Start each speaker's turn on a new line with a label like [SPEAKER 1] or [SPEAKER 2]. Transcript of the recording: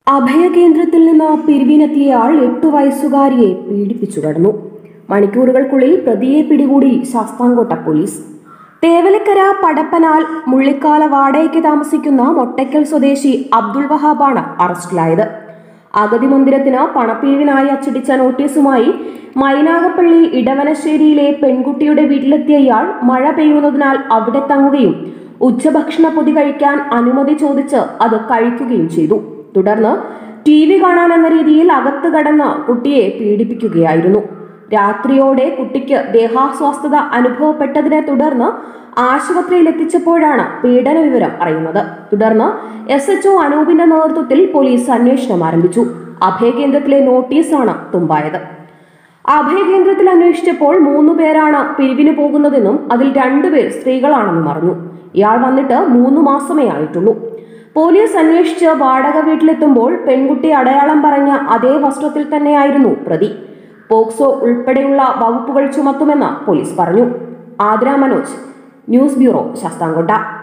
[SPEAKER 1] അഭയകേന്ദ്രത്തിൽ നിന്ന് പിരിവിനെത്തിയയാൾ എട്ടു വയസ്സുകാരിയെ പീഡിപ്പിച്ചു കടന്നു മണിക്കൂറുകൾക്കുള്ളിൽ പ്രതിയെ പിടികൂടി ശാസ്താംകോട്ട പോലീസ് തേവലക്കര പടപ്പനാൽ മുള്ളിക്കാല വാടകയ്ക്ക് താമസിക്കുന്ന മൊട്ടയ്ക്കൽ സ്വദേശി അബ്ദുൾ വഹാബാണ് അറസ്റ്റിലായത് അഗതി മന്ദിരത്തിന് പണപ്പിരിവിനായി അച്ചടിച്ച നോട്ടീസുമായി മൈനാഗപ്പള്ളി ഇടവനശ്ശേരിയിലെ പെൺകുട്ടിയുടെ വീട്ടിലെത്തിയ ഇയാൾ മഴ പെയ്യുന്നതിനാൽ അവിടെ തങ്ങുകയും ഉച്ചഭക്ഷണ പൊതി കഴിക്കാൻ അനുമതി ചോദിച്ച് അത് കഴിക്കുകയും ചെയ്തു തുടർന്ന് ടി വി കാണാൻ എന്ന രീതിയിൽ അകത്ത് കടന്ന് കുട്ടിയെ പീഡിപ്പിക്കുകയായിരുന്നു രാത്രിയോടെ കുട്ടിക്ക് ദേഹാസ്വാസ്ഥത അനുഭവപ്പെട്ടതിനെ തുടർന്ന് ആശുപത്രിയിൽ എത്തിച്ചപ്പോഴാണ് പീഡന വിവരം അറിയുന്നത് തുടർന്ന് എസ് എച്ച്ഒ അനൂപിന്റെ നേതൃത്വത്തിൽ പോലീസ് അന്വേഷണം ആരംഭിച്ചു അഭയകേന്ദ്രത്തിലെ നോട്ടീസാണ് തുമ്പായത് അഭയകേന്ദ്രത്തിൽ അന്വേഷിച്ചപ്പോൾ മൂന്ന് പേരാണ് പിരിവിന് പോകുന്നതെന്നും അതിൽ രണ്ടുപേർ സ്ത്രീകളാണെന്നും അറിഞ്ഞു ഇയാൾ വന്നിട്ട് മൂന്ന് മാസമേ ആയിട്ടുള്ളൂ പോലീസ് അന്വേഷിച്ച് വാടക വീട്ടിലെത്തുമ്പോൾ പെൺകുട്ടി അടയാളം പറഞ്ഞ അതേ വസ്ത്രത്തിൽ തന്നെയായിരുന്നു പ്രതി പോക്സോ ഉൾപ്പെടെയുള്ള വകുപ്പുകൾ ചുമത്തുമെന്ന് പോലീസ് പറഞ്ഞു ആദ്ര മനോജ് ന്യൂസ് ബ്യൂറോ ശാസ്താംകോട്ട